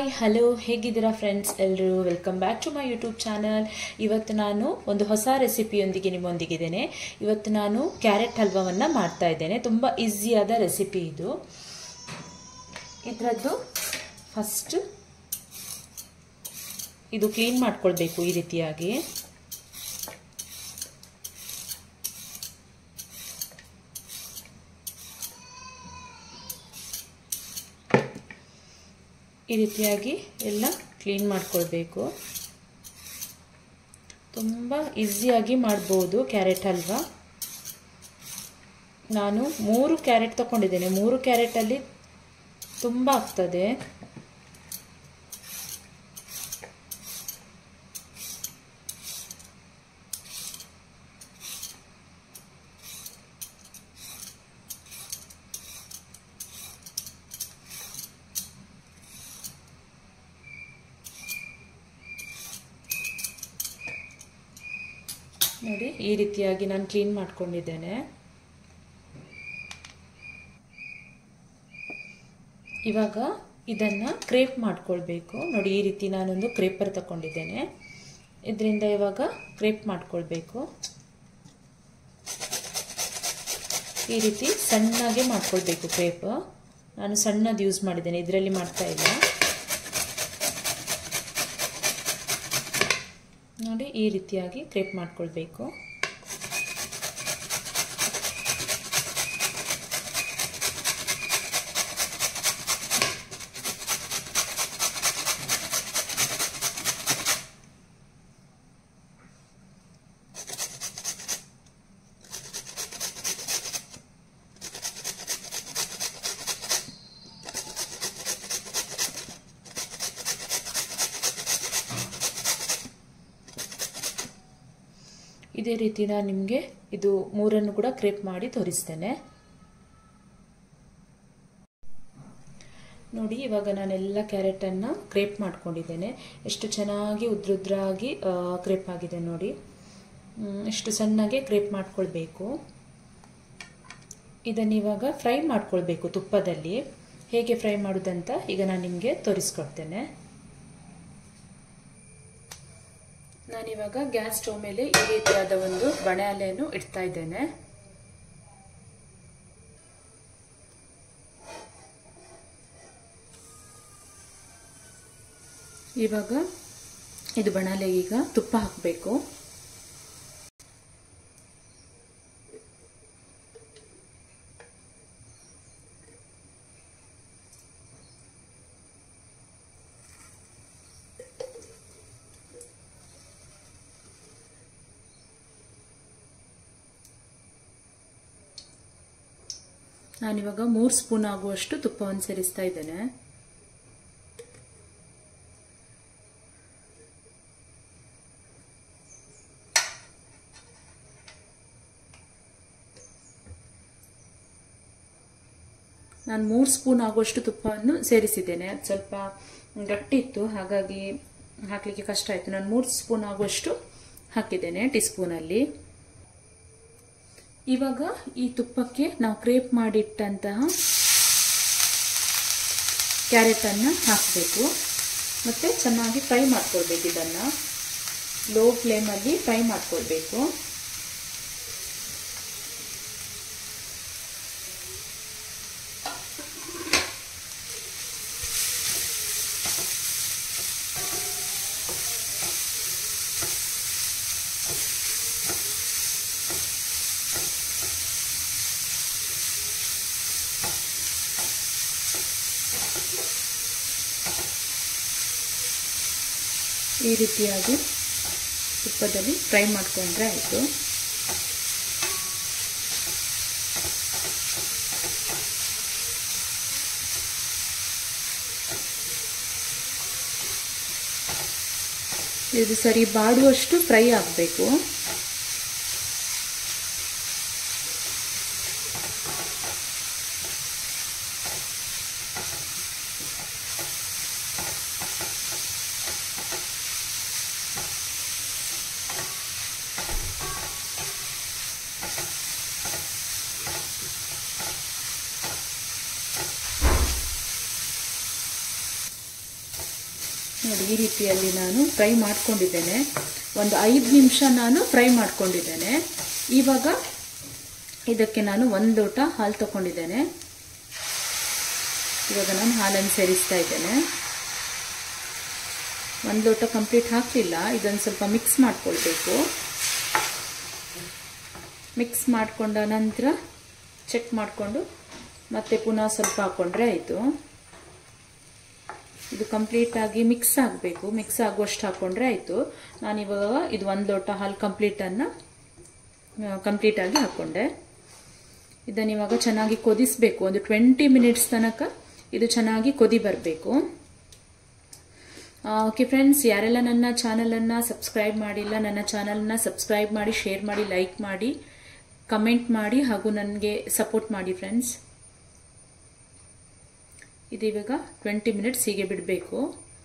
hi hello ಹೇಗಿದ್ದೀರಾ friends ಎಲ್ಲರೂ welcome back to my YouTube channel ಇವತ್ತು ನಾನು ಒಂದು ಹೊಸ ರೆಸಿಪಿಯೊಂದಿಗೆ ನಿಮ್ಮೊಂದಿಗಿದ್ದೇನೆ ಇವತ್ತು ನಾನು ಕ್ಯಾರೆಟ್ ಹಲ್ವವನ್ನು ಮಾಡ್ತಾ ಇದ್ದೇನೆ ತುಂಬ ಈಸಿಯಾದ ರೆಸಿಪಿ ಇದು ಇದರದ್ದು ಫಸ್ಟ್ ಇದು ಕ್ಲೀನ್ ಮಾಡ್ಕೊಳ್ಬೇಕು ಈ ರೀತಿಯಾಗಿ ಈ ರೀತಿಯಾಗಿ ಎಲ್ಲ ಕ್ಲೀನ್ ಮಾಡ್ಕೊಳ್ಬೇಕು ತುಂಬ ಈಸಿಯಾಗಿ ಮಾಡ್ಬೋದು ಕ್ಯಾರೆಟ್ ಹಲ್ವಾ ನಾನು ಮೂರು ಕ್ಯಾರೆಟ್ ತಗೊಂಡಿದ್ದೇನೆ ಮೂರು ಕ್ಯಾರೆಟಲ್ಲಿ ತುಂಬ ಆಗ್ತದೆ ನೋಡಿ ಈ ರೀತಿಯಾಗಿ ನಾನು ಕ್ಲೀನ್ ಮಾಡ್ಕೊಂಡಿದ್ದೇನೆ ಇವಾಗ ಇದನ್ನು ಕ್ರೇಪ್ ಮಾಡ್ಕೊಳ್ಬೇಕು ನೋಡಿ ಈ ರೀತಿ ನಾನೊಂದು ಕ್ರೇಪರ್ ತಗೊಂಡಿದ್ದೇನೆ ಇದರಿಂದ ಇವಾಗ ಕ್ರೇಪ್ ಮಾಡ್ಕೊಳ್ಬೇಕು ಈ ರೀತಿ ಸಣ್ಣಗೆ ಮಾಡ್ಕೊಳ್ಬೇಕು ಕ್ರೇಪ್ ನಾನು ಸಣ್ಣದು ಯೂಸ್ ಮಾಡಿದ್ದೇನೆ ಇದರಲ್ಲಿ ಮಾಡ್ತಾ ಇಲ್ಲ ನೋಡಿ ಈ ರೀತಿಯಾಗಿ ಕ್ರೇಪ್ ಮಾಡ್ಕೊಳ್ಬೇಕು ಇದೇ ರೀತಿ ನಾನು ನಿಮಗೆ ಇದು ಮೂರನ್ನು ಕೂಡ ಕ್ರೇಪ್ ಮಾಡಿ ತೋರಿಸ್ತೇನೆ ನೋಡಿ ಇವಾಗ ನಾನೆಲ್ಲ ಕ್ಯಾರೆಟನ್ನು ಕ್ರೇಪ್ ಮಾಡ್ಕೊಂಡಿದ್ದೇನೆ ಎಷ್ಟು ಚೆನ್ನಾಗಿ ಉದ್ರುದ್ರಾಗಿ ಕ್ರೇಪ್ ಆಗಿದೆ ನೋಡಿ ಎಷ್ಟು ಸಣ್ಣಗೆ ಕ್ರೇಪ್ ಮಾಡ್ಕೊಳ್ಬೇಕು ಇದನ್ನು ಇವಾಗ ಫ್ರೈ ಮಾಡ್ಕೊಳ್ಬೇಕು ತುಪ್ಪದಲ್ಲಿ ಹೇಗೆ ಫ್ರೈ ಮಾಡೋದಂತ ಈಗ ನಾನು ನಿಮಗೆ ತೋರಿಸ್ಕೊಡ್ತೇನೆ ನಾನಿವಾಗ ಗ್ಯಾಸ್ ಸ್ಟವ್ ಮೇಲೆ ಈ ರೀತಿಯಾದ ಒಂದು ಬಣೆಲೆಯನ್ನು ಇಡ್ತಾ ಇದ್ದೇನೆ ಇವಾಗ ಇದು ಬಣಲೆಗೆ ಈಗ ತುಪ್ಪ ಹಾಕಬೇಕು ನಾನಿವಾಗ ಮೂರು ಸ್ಪೂನ್ ಆಗುವಷ್ಟು ತುಪ್ಪವನ್ನು ಸೇರಿಸ್ತಾ ಇದ್ದೇನೆ ನಾನು ಮೂರು ಸ್ಪೂನ್ ಆಗುವಷ್ಟು ತುಪ್ಪವನ್ನು ಸೇರಿಸಿದ್ದೇನೆ ಅದು ಸ್ವಲ್ಪ ಗಟ್ಟಿ ಇತ್ತು ಹಾಗಾಗಿ ಹಾಕಲಿಕ್ಕೆ ಕಷ್ಟ ಆಯಿತು ನಾನು ಮೂರು ಸ್ಪೂನ್ ಆಗುವಷ್ಟು ಹಾಕಿದ್ದೇನೆ ಟೀ ಸ್ಪೂನಲ್ಲಿ ಇವಾಗ ಈ ತುಪ್ಪಕ್ಕೆ ನಾವು ಕ್ರೇಪ್ ಮಾಡಿಟ್ಟಂತಹ ಕ್ಯಾರೆಟನ್ನು ಹಾಕಬೇಕು ಮತ್ತು ಚೆನ್ನಾಗಿ ಫ್ರೈ ಮಾಡ್ಕೊಳ್ಬೇಕು ಇದನ್ನು ಲೋ ಫ್ಲೇಮಲ್ಲಿ ಫ್ರೈ ಮಾಡ್ಕೊಳ್ಬೇಕು ಈ ರೀತಿಯಾಗಿ ತುಪ್ಪದಲ್ಲಿ ಫ್ರೈ ಮಾಡಿಕೊಂಡ್ರೆ ಆಯಿತು ಇದು ಸರಿ ಬಾಡುವಷ್ಟು ಫ್ರೈ ಆಗಬೇಕು ನೋಡಿ ಈ ರೀತಿಯಲ್ಲಿ ನಾನು ಫ್ರೈ ಮಾಡ್ಕೊಂಡಿದ್ದೇನೆ ಒಂದು ಐದು ನಿಮಿಷ ನಾನು ಫ್ರೈ ಮಾಡ್ಕೊಂಡಿದ್ದೇನೆ ಇವಾಗ ಇದಕ್ಕೆ ನಾನು ಒಂದು ಲೋಟ ಹಾಲು ತಗೊಂಡಿದ್ದೇನೆ ಇವಾಗ ನಾನು ಹಾಲನ್ನು ಸೇರಿಸ್ತಾ ಇದ್ದೇನೆ ಒಂದು ಲೋಟ ಕಂಪ್ಲೀಟ್ ಹಾಕಲಿಲ್ಲ ಇದನ್ನು ಸ್ವಲ್ಪ ಮಿಕ್ಸ್ ಮಾಡ್ಕೊಳ್ಬೇಕು ಮಿಕ್ಸ್ ಮಾಡಿಕೊಂಡ ನಂತರ ಚೆಕ್ ಮಾಡಿಕೊಂಡು ಮತ್ತೆ ಪುನಃ ಸ್ವಲ್ಪ ಹಾಕ್ಕೊಂಡ್ರೆ ಆಯಿತು ಇದು ಕಂಪ್ಲೀಟಾಗಿ ಮಿಕ್ಸ್ ಆಗಬೇಕು ಮಿಕ್ಸ್ ಆಗುವಷ್ಟು ಹಾಕ್ಕೊಂಡ್ರೆ ಆಯಿತು ನಾನಿವಾಗ ಇದು ಒಂದು ಲೋಟ ಹಾಲು ಕಂಪ್ಲೀಟನ್ನು ಕಂಪ್ಲೀಟಾಗಿ ಹಾಕ್ಕೊಂಡೆ ಇದನ್ನು ಇವಾಗ ಚೆನ್ನಾಗಿ ಕೊದಿಸಬೇಕು ಒಂದು ಟ್ವೆಂಟಿ ಮಿನಿಟ್ಸ್ ತನಕ ಇದು ಚೆನ್ನಾಗಿ ಕೊದಿ ಬರಬೇಕು ಓಕೆ ಫ್ರೆಂಡ್ಸ್ ಯಾರೆಲ್ಲ ನನ್ನ ಚಾನಲನ್ನು ಸಬ್ಸ್ಕ್ರೈಬ್ ಮಾಡಿಲ್ಲ ನನ್ನ ಚಾನಲನ್ನು ಸಬ್ಸ್ಕ್ರೈಬ್ ಮಾಡಿ ಶೇರ್ ಮಾಡಿ ಲೈಕ್ ಮಾಡಿ ಕಮೆಂಟ್ ಮಾಡಿ ಹಾಗೂ ನನಗೆ ಸಪೋರ್ಟ್ ಮಾಡಿ ಫ್ರೆಂಡ್ಸ್ ಇದು ಇವಾಗ ಟ್ವೆಂಟಿ ಮಿನಿಟ್ಸ್ ಹೀಗೆ ಬಿಡಬೇಕು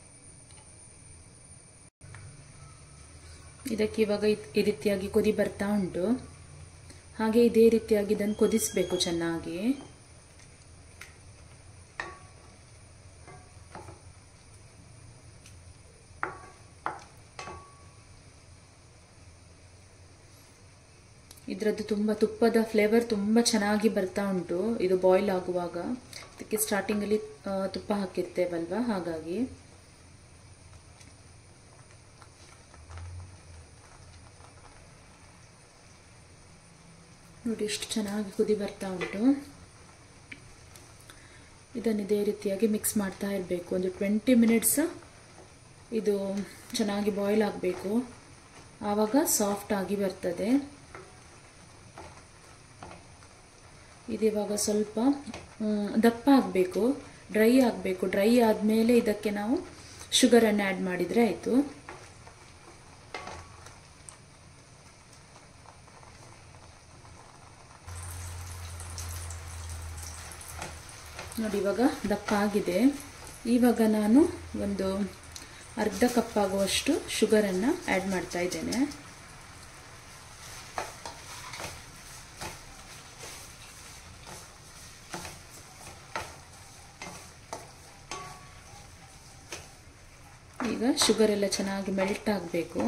ಇದಕ್ಕೆ ಇವಾಗ ಈ ರೀತಿಯಾಗಿ ಕೊದಿ ಬರ್ತಾ ಉಂಟು ಹಾಗೆ ಇದೇ ರೀತಿಯಾಗಿ ಇದನ್ನು ಕೊದಿಸಬೇಕು ಚೆನ್ನಾಗಿ ಇದರದ್ದು ತುಂಬ ತುಪ್ಪದ ಫ್ಲೇವರ್ ತುಂಬ ಚೆನ್ನಾಗಿ ಬರ್ತಾ ಉಂಟು ಇದು ಬಾಯ್ಲ್ ಆಗುವಾಗ ಇದಕ್ಕೆ ಸ್ಟಾರ್ಟಿಂಗಲ್ಲಿ ತುಪ್ಪ ಹಾಕಿರ್ತೇವಲ್ವ ಹಾಗಾಗಿ ನೋಡಿ ಎಷ್ಟು ಚೆನ್ನಾಗಿ ಕುದಿ ಬರ್ತಾ ಉಂಟು ಇದನ್ನು ಇದೇ ರೀತಿಯಾಗಿ ಮಿಕ್ಸ್ ಮಾಡ್ತಾ ಇರಬೇಕು ಒಂದು ಟ್ವೆಂಟಿ ಮಿನಿಟ್ಸ್ ಇದು ಚೆನ್ನಾಗಿ ಬಾಯ್ಲ್ ಆಗಬೇಕು ಆವಾಗ ಸಾಫ್ಟ್ ಆಗಿ ಬರ್ತದೆ ಇದಿವಾಗ ಸ್ವಲ್ಪ ದಪ್ಪ ಆಗಬೇಕು ಡ್ರೈ ಆಗಬೇಕು ಡ್ರೈ ಆದಮೇಲೆ ಇದಕ್ಕೆ ನಾವು ಶುಗರನ್ನು ಆ್ಯಡ್ ಮಾಡಿದರೆ ಆಯಿತು ನೋಡಿ ಇವಾಗ ದಪ್ಪ ಆಗಿದೆ ಇವಾಗ ನಾನು ಒಂದು ಅರ್ಧ ಕಪ್ ಆಗುವಷ್ಟು ಶುಗರನ್ನು ಆ್ಯಡ್ ಮಾಡ್ತಾ ಇದ್ದೇನೆ ಈಗ ಶುಗರ್ ಎಲ್ಲ ಚೆನ್ನಾಗಿ ಮೆಲ್ಟ್ ಆಗಬೇಕು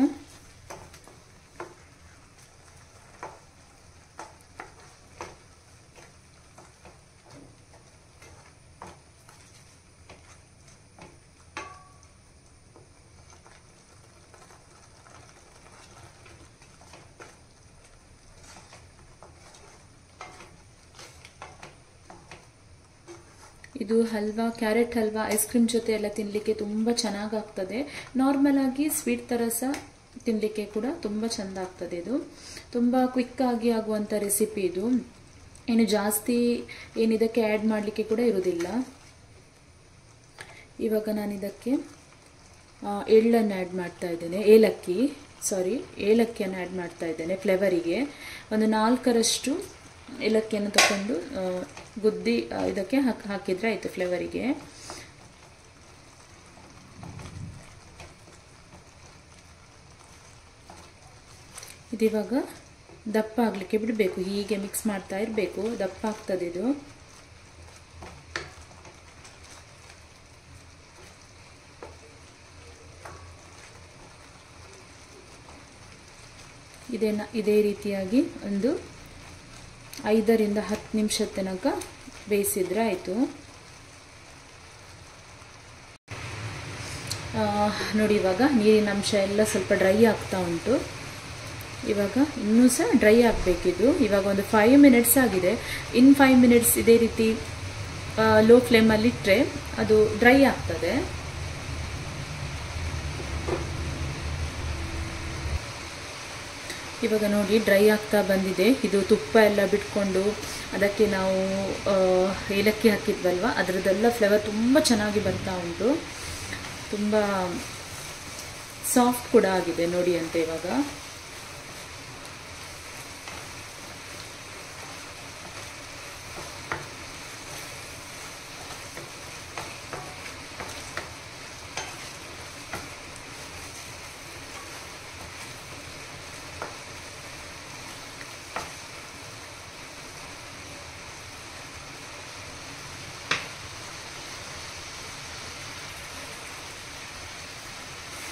ಇದು halwa carrot halwa ice cream ಜೊತೆ ಎಲ್ಲ ತಿನ್ನಲಿಕ್ಕೆ ತುಂಬ ಚೆನ್ನಾಗಾಗ್ತದೆ ನಾರ್ಮಲ್ ಆಗಿ ಸ್ವೀಟ್ ಥರ ಸಹ ತಿನ್ನಲಿಕ್ಕೆ ಕೂಡ ತುಂಬ ಚೆಂದ ಆಗ್ತದೆ ಇದು ತುಂಬ ಕ್ವಿಕ್ ಆಗಿ ಆಗುವಂಥ ರೆಸಿಪಿ ಇದು ಏನು ಜಾಸ್ತಿ ಏನು ಇದಕ್ಕೆ ಆ್ಯಡ್ ಮಾಡಲಿಕ್ಕೆ ಕೂಡ ಇರೋದಿಲ್ಲ ಇವಾಗ ನಾನು ಇದಕ್ಕೆ ಎಳ್ಳನ್ನು ಆ್ಯಡ್ ಮಾಡ್ತಾ ಇದ್ದೇನೆ ಏಲಕ್ಕಿ ಸಾರಿ ಏಲಕ್ಕಿಯನ್ನು ಆ್ಯಡ್ ಮಾಡ್ತಾ ಇದ್ದೇನೆ ಫ್ಲೇವರಿಗೆ ಒಂದು ನಾಲ್ಕರಷ್ಟು ಏಲಕ್ಕಿಯನ್ನು ತಗೊಂಡು ಗುದ್ದಿ ಇದಕ್ಕೆ ಹಾಕಿ ಹಾಕಿದರೆ ಆಯಿತು ಫ್ಲೇವರಿಗೆ ಇದಿವಾಗ ದಪ್ಪ ಆಗಲಿಕ್ಕೆ ಬಿಡಬೇಕು ಹೀಗೆ ಮಿಕ್ಸ್ ಮಾಡ್ತಾ ಇರಬೇಕು ದಪ್ಪ ಆಗ್ತದೆ ಇದು ಇದೇ ಇದೇ ರೀತಿಯಾಗಿ ಒಂದು ಐದರಿಂದ ಹತ್ತು ನಿಮಿಷ ತನಕ ಬೇಯಿಸಿದ್ರೆ ಆಯಿತು ನೋಡಿ ಇವಾಗ ನೀರಿನ ಅಂಶ ಎಲ್ಲ ಸ್ವಲ್ಪ ಡ್ರೈ ಆಗ್ತಾ ಉಂಟು ಇವಾಗ ಇನ್ನೂ ಸಹ ಡ್ರೈ ಆಗಬೇಕಿದು ಇವಾಗ ಒಂದು ಫೈವ್ ಮಿನಿಟ್ಸ್ ಆಗಿದೆ ಇನ್ ಫೈವ್ ಮಿನಿಟ್ಸ್ ಇದೇ ರೀತಿ ಲೋ ಫ್ಲೇಮಲ್ಲಿ ಇಟ್ಟರೆ ಅದು ಡ್ರೈ ಆಗ್ತದೆ ಇವಾಗ ನೋಡಿ ಡ್ರೈ ಆಗ್ತಾ ಬಂದಿದೆ ಇದು ತುಪ್ಪ ಎಲ್ಲ ಬಿಟ್ಕೊಂಡು ಅದಕ್ಕೆ ನಾವು ಏಲಕ್ಕಿ ಹಾಕಿದ್ವಲ್ವ ಅದರದ್ದೆಲ್ಲ ಫ್ಲೇವರ್ ತುಂಬ ಚೆನ್ನಾಗಿ ಬರ್ತಾ ಉಂಟು ತುಂಬ ಸಾಫ್ಟ್ ಕೂಡ ಆಗಿದೆ ನೋಡಿ ಅಂತ ಇವಾಗ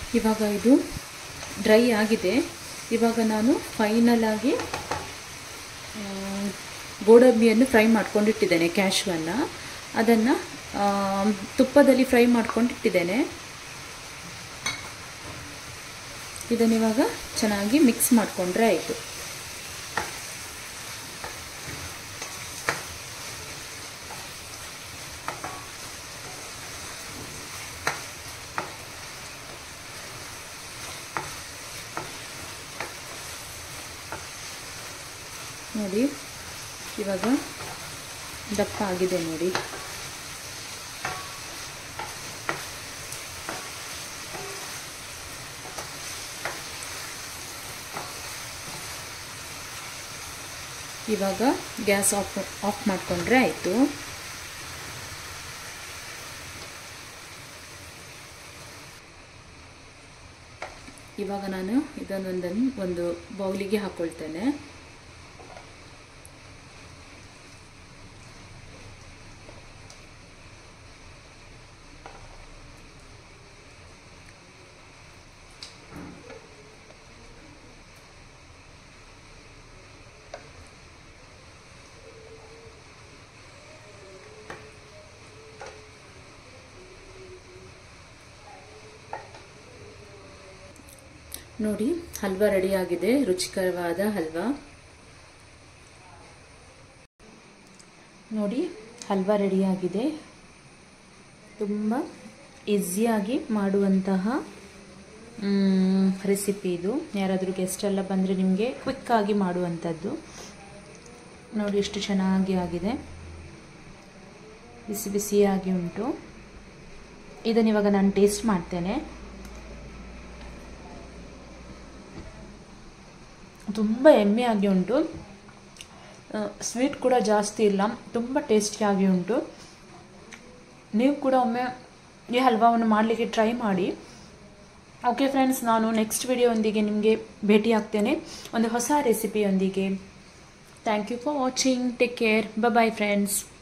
ಇವಾಗ ಇದು ಡ್ರೈ ಆಗಿದೆ ಇವಾಗ ನಾನು ಫೈನಲ್ ಆಗಿ ಆ, ಗೋಡಂಬಿಯನ್ನು ಫ್ರೈ ಮಾಡ್ಕೊಂಡಿಟ್ಟಿದ್ದೇನೆ ಕ್ಯಾಶ್ವನ್ನು ಅದನ್ನು ತುಪ್ಪದಲ್ಲಿ ಫ್ರೈ ಮಾಡ್ಕೊಂಡಿಟ್ಟಿದ್ದೇನೆ ಇದನ್ನಿವಾಗ ಚೆನ್ನಾಗಿ ಮಿಕ್ಸ್ ಮಾಡಿಕೊಂಡ್ರೆ ಆಯಿತು ನೋಡಿ ಇವಾಗ ದಪ್ಪ ಆಗಿದೆ ನೋಡಿ ಇವಾಗ ಗ್ಯಾಸ್ ಆಫ್ ಆಫ್ ಮಾಡಿಕೊಂಡ್ರೆ ಆಯಿತು ಇವಾಗ ನಾನು ಇದನ್ನೊಂದನ್ನು ಒಂದು ಬೌಲಿಗೆ ಹಾಕ್ಕೊಳ್ತೇನೆ ನೋಡಿ ಹಲ್ವಾ ರೆಡಿಯಾಗಿದೆ ರುಚಿಕರವಾದ ಹಲ್ವಾ ನೋಡಿ ಹಲ್ವಾ ರೆಡಿಯಾಗಿದೆ ತುಂಬ ಈಸಿಯಾಗಿ ಮಾಡುವಂತಹ ರೆಸಿಪಿ ಇದು ಯಾರಾದರೂ ಗೆಸ್ಟ್ ಎಲ್ಲ ಬಂದರೆ ನಿಮಗೆ ಕ್ವಿಕ್ಕಾಗಿ ಮಾಡುವಂಥದ್ದು ನೋಡಿ ಎಷ್ಟು ಚೆನ್ನಾಗಿ ಆಗಿದೆ ಬಿಸಿ ಬಿಸಿಯಾಗಿ ಉಂಟು ಇದನ್ನು ಇವಾಗ ನಾನು ಟೇಸ್ಟ್ ಮಾಡ್ತೇನೆ ತುಂಬ ಎಮ್ಮೆಯಾಗಿ ಉಂಟು ಸ್ವೀಟ್ ಕೂಡ ಜಾಸ್ತಿ ಇಲ್ಲ ತುಂಬ ಟೇಸ್ಟಿಯಾಗಿ ಉಂಟು ನೀವು ಕೂಡ ಒಮ್ಮೆ ಈ ಹಲ್ವಾವನ್ನು ಮಾಡಲಿಕ್ಕೆ ಟ್ರೈ ಮಾಡಿ ಓಕೆ ಫ್ರೆಂಡ್ಸ್ ನಾನು ನೆಕ್ಸ್ಟ್ ವಿಡಿಯೋದೊಂದಿಗೆ ನಿಮಗೆ ಭೇಟಿ ಆಗ್ತೇನೆ ಒಂದು ಹೊಸ ರೆಸಿಪಿಯೊಂದಿಗೆ thank you for watching take care bye friends